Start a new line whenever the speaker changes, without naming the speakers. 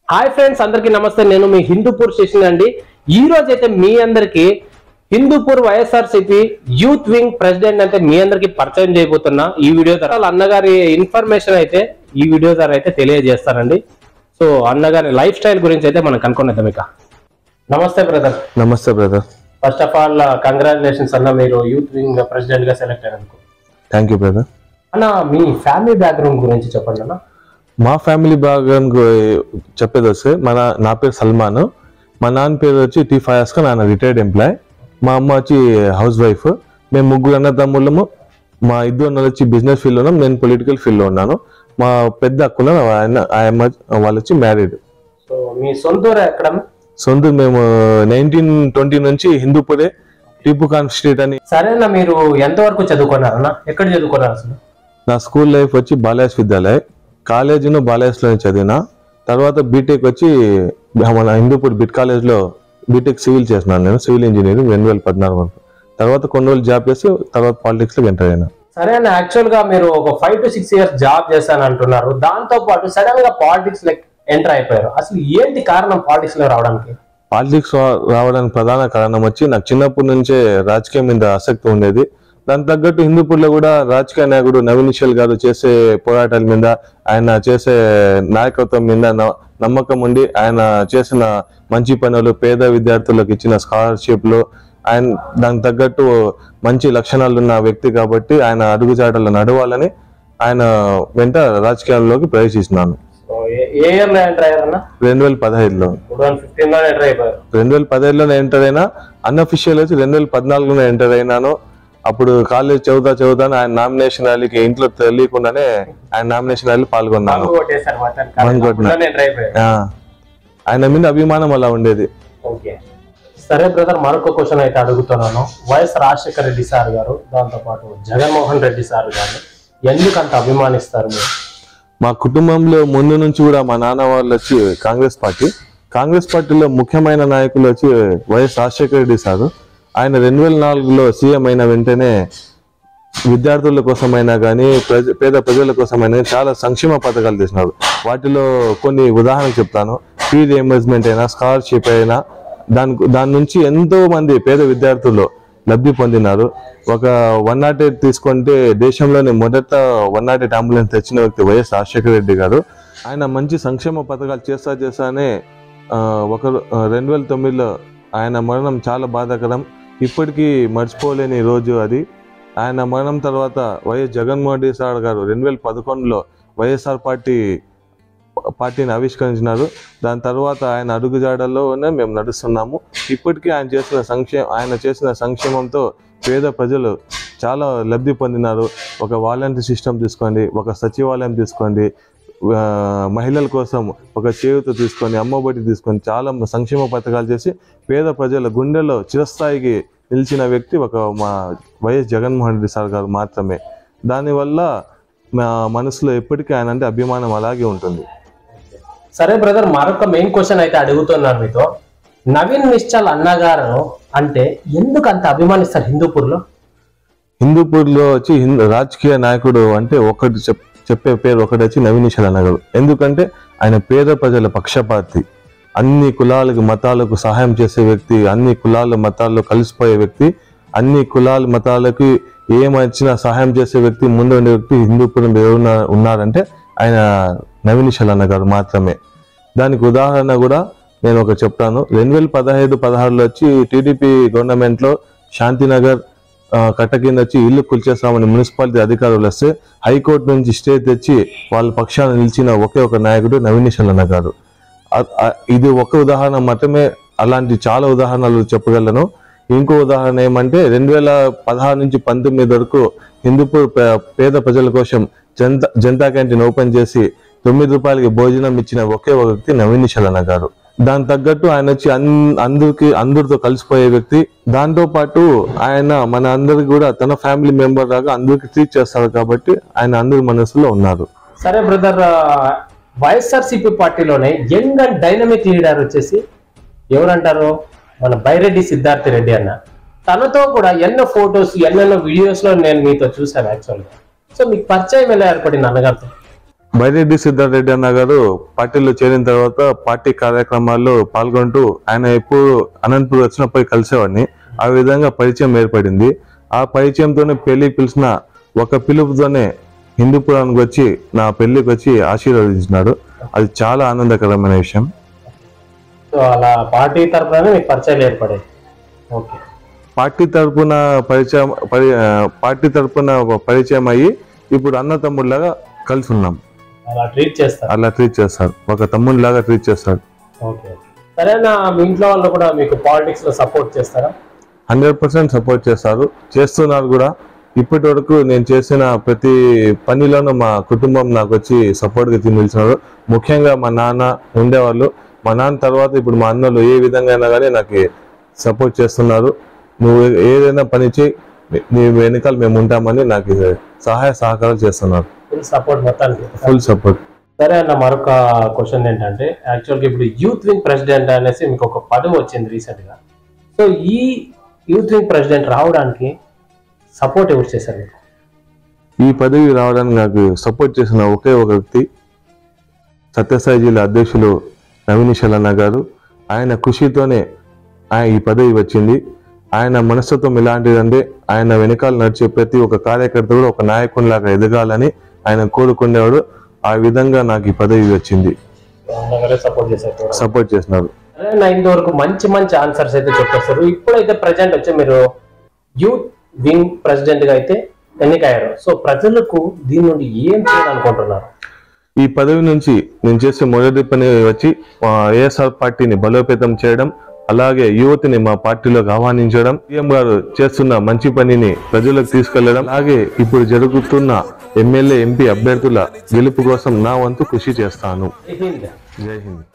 Hi friends అందరికీ నమస్తే నేను మీ హిందూపూర్ స్టేషన్ అండి ఈ రోజు అయితే మీ అందరికి Hindupur YSRCP youth wing president అయితే మీ అందరికి పరిచయం చేయబోతున్నా ఈ వీడియో ద్వారా వాళ్ళ అన్నగారి ఇన్ఫర్మేషన్ అయితే ఈ వీడియో ద్వారా అయితే తెలియజేస్తానండి సో అన్నగారి లైఫ్ స్టైల్ గురించి అయితే మనం కనుక్కునేద్దాం ఇక నమస్తే బ్రదర్
నమస్తే brother
first of all congratulations అన్న మీరు యూత్ వింగ్ ప్రెసిడెంట్ గా సెలెక్ట్ అయినందుకు
థ్యాంక్ యూ బ్రదర్
అన్న మీ ఫ్యామిలీ బ్యాక్గ్రౌండ్ గురించి చెప్పండి అన్న
మా ఫ్యామిలీ బ్యాక్గ్రౌండ్ చెప్పేది వస్తే మన నా పేరు సల్మాన్ మా నాన్న పేరు వచ్చి టీ ఫయాస్ గా నాన్న రిటైర్డ్ ఎంప్లాయ్ మా అమ్మ వచ్చి హౌస్ వైఫ్ మేము ముగ్గురు అన్న తమ్ముళ్ళము మా ఇద్దరు అన్నలు వచ్చి బిజినెస్ ఫీల్డ్ ఉన్నాం నేను పొలిటికల్ ఫీల్డ్ లో ఉన్నాను మా పెద్ద అక్కున ఆయన ఆయన వాళ్ళు వచ్చి మ్యారీడ్
సో మీ సొంత ఊరు ఎక్కడన్నా
సొంత మేము నైన్టీన్ ట్వంటీ నుంచి హిందూపురే టీపు ఖాన్ స్ట్రీట్ అని
సరేనా మీరు ఎంతవరకు చదువుకున్నారన్న ఎక్కడ చదువుకున్నారు అసలు
నా స్కూల్ లైఫ్ వచ్చి బాలయాస్ విద్యాలయ్ కాలేజీను బాలయాస్లోనే చదివిన తర్వాత బీటెక్ వచ్చి మన హిందూపూర్ బిట్ కాలేజ్లో బీటెక్ సివిల్ చేసినాను నేను సివిల్ ఇంజనీరింగ్ రెండు వేల పద్నాలుగు వరకు తర్వాత కొన్ని రోజులు జాబ్ చేసి తర్వాత పాలిటిక్స్లోకి ఎంటర్ అయినా
సరే అన్న యాక్చువల్ గా మీరు ఒక five to six years job చేశాను అంటున్నారు దాంతో పాటు సడన్ గా పాలిటిక్స్ లైక్ ఎంటర్ అయిపోయారు అసలు ఏంటి కారణం పాలిటిక్స్ లో రావడానికి
పాలిటిక్స్ రావడానికి ప్రధాన కారణం వచ్చి నాకు చిన్నప్పటి నుంచే రాజకీయం మీద ఆసక్తి ఉండేది దాని తగ్గట్టు హిందూపూర్లో కూడా రాజకీయ నాయకుడు నవీన్ నిశ్చల్ గారు చేసే పోరాటాల మీద ఆయన చేసే నాయకత్వం మీద న- నమ్మకం ఉండి ఆయన చేసిన మంచి పనులు పేద విద్యార్థులకు ఇచ్చిన స్కాలర్షిప్లు ఆయన దానికి తగ్గట్టు మంచి లక్షణాలు ఉన్న వ్యక్తి కాబట్టి ఆయన అడుగుజాడలు నడవాలని ఆయన వెంట రాజకీయాల్లోకి ప్రవేశిస్తున్నాను
సో ఏ- ఏ ఇయర్ లో ఎంటర్ అయ్యారన్న
రెండు వేల పదహైదులో
టూ థౌసండ్ ఫిఫ్టీన్ లో ఎంటర్ అయిపోయారు
రెండు వేల పదిహేడులోనే ఎంటర్ అయినా అన్అఫిషియల్ వచ్చి రెండు వేల పద్నాలుగులోనే ఎంటర్ అయినాను అప్పుడు కాలేజ్ చదువుతా చదువుతాను ఆయన నామినేషన్ ర్యాలీకి ఇంట్లో తెలియకుండానే ఆయన నామినేషన్ ర్యాలీ పాల్గొన్నాను
మంగు కొట్టేశారు మొత్తానికి.
మంగు కొట్టిన.
అప్పుడులోనే ఎంటర్ అయిపోయారు
ఆ, ఆయన మీద అభిమానం అలా ఉండేది
ఓకే సరే బ్రదర్ మరొక క్వశ్చన్ అయితే అడుగుతున్నాను వైఎస్ రాజశేఖర రెడ్డి సార్ గారు దాంతో పాటు జగన్మోహన్ రెడ్డి సార్ గారు ఎందుకు అంత అభిమానిస్తారు మీరు
మా కుటుంబంలో ముందు నుంచి కూడా మా నాన్న వాళ్ళు వచ్చి కాంగ్రెస్ పార్టీ కాంగ్రెస్ పార్టీలో ముఖ్యమైన నాయకులు వచ్చి వైఎస్ రాజశేఖర రెడ్డి సారు ఆయన రెండు వేల నాలుగులో సీఎం అయిన వెంటనే విద్యార్థుల కోసమైనా కానీ ప్రజ పేద ప్రజల కోసమైనా గానీ చాలా సంక్షేమ పథకాలు చేసినారు వాటిలో కొన్ని ఉదాహరణలు చెప్తాను ఫీ రియంబర్స్మెంట్ అయినా స్కాలర్షిప్ అయినా దాని దాని నుంచి ఎంతో మంది పేద విద్యార్థులు లబ్ధి పొందినారు ఒక వన్ నాట్ ఎయిట్ తీసుకుంటే దేశంలోనే మొదట వన్ నాట్ ఎయిట్ అంబులెన్స్ తెచ్చిన వ్యక్తి వైఎస్ రాజశేఖర రెడ్డి గారు ఆయన మంచి సంక్షేమ పథకాలు చేస్తా చేస్తానే ఆ, ఒక రెండు వేల తొమ్మిదిలో ఆయన మరణం చాలా బాధాకరం ఇప్పటికీ మర్చిపోలేని రోజు అది ఆయన మరణం తర్వాత వైఎస్ జగన్మోహన్ రెడ్డి సార్ గారు రెండు వేల పదకొండులో వైఎస్ఆర్ పార్టీ పార్టీని ఆవిష్కరించినారు దాని తర్వాత ఆయన అడుగుజాడల్లోనే మేము నడుస్తున్నాము ఇప్పటికీ ఆయన చేసిన సంక్షేమ ఆయన చేసిన సంక్షేమంతో పేద ప్రజలు చాలా లబ్ధి పొందినారు ఒక వాలంటీర్ సిస్టమ్ తీసుకోండి ఒక సచివాలయం తీసుకోండి ఆ, మహిళల కోసం ఒక చేయూత తీసుకొని అమ్మఒడి తీసుకొని చాలా సంక్షేమ పథకాలు చేసి పేద ప్రజల గుండెలో చిరస్థాయికి నిలిచిన వ్యక్తి ఒక మా వైఎస్ జగన్మోహన్ రెడ్డి సార్ గారు మాత్రమే దానివల్ల మా మనసులో ఎప్పటికీ ఆయన అంటే అభిమానం అలాగే ఉంటుంది
సరే బ్రదర్ మరొక మెయిన్ క్వశ్చన్ అయితే అడుగుతున్నాను మీతో నవీన్ నిశ్చల్ అన్నగారు అంటే ఎందుకు అంత అభిమానిస్తారు హిందూపూర్ లో
హిందూపూర్లో వచ్చి హిందూ రాజకీయ నాయకుడు అంటే ఒకటి చెప్ చెప్పే పేరు ఒకటి వచ్చి నవీనిషల్ అన్నగారు ఎందుకంటే ఆయన పేద ప్రజల పక్షపాతి అన్ని కులాలకు మతాలకు సహాయం చేసే వ్యక్తి అన్ని కులాల మతాల్లో కలిసిపోయే వ్యక్తి అన్ని కులాల మతాలకి ఏం వచ్చినా సహాయం చేసే వ్యక్తి ముందు ఉండే వ్యక్తి హిందూపురం ఎవరున్నా ఉన్నారంటే ఆయన నవీనిషల్ అన్నగారు మాత్రమే దానికి ఉదాహరణ కూడా నేను ఒక చెప్తాను రెండు వేల పదహైదు పదహారులో వచ్చి టీడీపీ గవర్నమెంట్లో శాంతినగర్ ఆ, కట్ట కింద వచ్చి ఇల్లు కూల్చేస్తామని మున్సిపాలిటీ అధికారులు వస్తే హైకోర్టు నుంచి స్టే తెచ్చి వాళ్ళ పక్షాన నిలిచిన ఒకే ఒక నాయకుడు నవీనిషల్ అన్న గారు ఆ- ఆ- ఇది ఒక ఉదాహరణ మాత్రమే అలాంటి చాలా ఉదాహరణలు చెప్పగలను ఇంకో ఉదాహరణ ఏమంటే రెండు వేల పదహారు నుంచి పంతొమ్మిది వరకు హిందూపూర్ పే- పేద ప్రజల కోసం జనతా జనతా క్యాంటీన్ ఓపెన్ చేసి తొమ్మిది రూపాయలకి భోజనం ఇచ్చిన ఒకే ఒక వ్యక్తి నవీన్ నిషల్ అన్న గారు దాని తగ్గట్టు ఆయన వచ్చి అన్- అందరికి అందరితో కలిసిపోయే వ్యక్తి దాంతో పాటు ఆయన మన అందరికి కూడా తన ఫ్యామిలీ మెంబర్ లాగా అందరికి ట్రీట్ చేస్తారు కాబట్టి ఆయన అందరి మనసులో ఉన్నారు
సరే బ్రదర్ వైఎస్ఆర్సీపీ పార్టీలోనే యంగ్ అండ్ డైనమిక్ లీడర్ వచ్చేసి ఎవరంటారు మన బైరెడ్డి సిద్ధార్థ రెడ్డి అన్న తనతో కూడా ఎన్నో ఫొటోస్ ఎన్నెన్నో వీడియోస్ లో నేను మీతో చూశాను యాక్చువల్గా సో మీకు పరిచయం ఎలా ఏర్పడింది అన్నగారితో
బైరెడ్డి సిద్ధార్థ రెడ్డి అన్న గారు పార్టీలో చేరిన తర్వాత పార్టీ కార్యక్రమాల్లో పాల్గొంటూ ఆయన ఎప్పుడు అనంతపురం వచ్చినప్పుడు కలిసేవాడిని ఆ విధంగా పరిచయం ఏర్పడింది ఆ పరిచయంతోనే పెళ్లి పిలిచిన ఒక పిలుపుతోనే హిందూపురానికి వచ్చి నా పెళ్లికి వచ్చి ఆశీర్వదించినాడు అది చాలా ఆనందకరమైన విషయం
సో అలా పార్టీ తరఫున మీకు పరిచయాలు ఏర్పడాయి ఓకే
పార్టీ తరపున పరిచయం పరి- ఆ, పార్టీ తరపున పరిచయం అయ్యి ఇప్పుడు అన్న తమ్ముళ్ళగా కలిసి ఉన్నాం
అలా ట్రీట్ చేస్తారు
అలా ట్రీట్ చేస్తారు ఒక తమ్ముళ్ళలాగా ట్రీట్ చేస్తారు
ఓకే ఓకే సరేనా మీ ఇంట్లో వాళ్ళు కూడా మీకు పాలిటిక్స్ లో సపోర్ట్ చేస్తారా
హండ్రెడ్ పర్సెంట్ సపోర్ట్ చేస్తారు చేస్తున్నారు కూడా ఇప్పటి వరకు నేను చేసిన ప్రతి పనిలోనూ మా కుటుంబం నాకు వచ్చి సపోర్ట్గా నిలిచినారు ముఖ్యంగా మా నాన్న ఉండేవాళ్ళు మా నాన్న తర్వాత ఇప్పుడు మా అన్నలు ఏ విధంగా అయినా కానీ నాకు సపోర్ట్ చేస్తున్నారు నువ్వు ఏదైనా పని చేయి నీ వెనకాల మేము ఉంటామని నాకు సహాయ సహకారాలు చేస్తున్నారు
ఫుల్ సపోర్ట్ మొత్తానికి
ఫుల్ సపోర్ట్
సరే అన్న మరొక క్వశ్చన్ ఏంటంటే యాక్చువల్గా ఇప్పుడు యూత్ వింగ్ ప్రెసిడెంట్ అనేసి మీకు ఒక పదవి వచ్చింది రీసెంట్ గా సో ఈ యూత్ వింగ్ ప్రెసిడెంట్ రావడానికి సపోర్ట్ ఎవరు చేశారు మీకు
ఈ పదవి రావడానికి నాకు సపోర్ట్ చేసిన ఒకే ఒక వ్యక్తి సత్యసాయి జిల్లా అధ్యక్షులు నవీనిశల్ అన్న గారు ఆయన కృషితోనే ఆయన ఈ పదవి వచ్చింది ఆయన మనస్తత్వం ఎలాంటిదంటే ఆయన వెనకాల నడిచే ప్రతి ఒక్క కార్యకర్త కూడా ఒక నాయకునిలాగా ఎదగాలని ఆయన కోరుకునేవాడు ఆ విధంగా నాకు ఈ పదవి వచ్చింది
అన్నగారే సపోర్ట్ చేశారు
సపోర్ట్ చేసినారు
సరే నా ఇంతవరకు మంచి మంచి ఆన్సర్స్ అయితే చెప్పేస్తారు ఇప్పుడైతే ప్రజెంట్ వచ్చి మీరు యూత్ వింగ్ ప్రెసిడెంట్ గా అయితే ఎన్నికయ్యారు సో ప్రజలకు దీని నుండి ఏం చేయాలనుకుంటున్నారు
ఈ పదవి నుంచి నేను చేసే మొదటి పని వచ్చి మా ఏఎస్ఆర్ పార్టీని బలోపేతం చేయడం అలాగే యువతిని మా పార్టీలోకి ఆహ్వానించడం సీఎం గారు చేస్తున్న మంచి పనిని ప్రజలకు తీసుకెళ్లడం అలాగే ఇప్పుడు జరుగుతున్న ఎమ్మెల్యే ఎంపీ అభ్యర్థుల గెలుపు కోసం నా వంతు కృషి చేస్తాను
జై హింద్
జై హింద్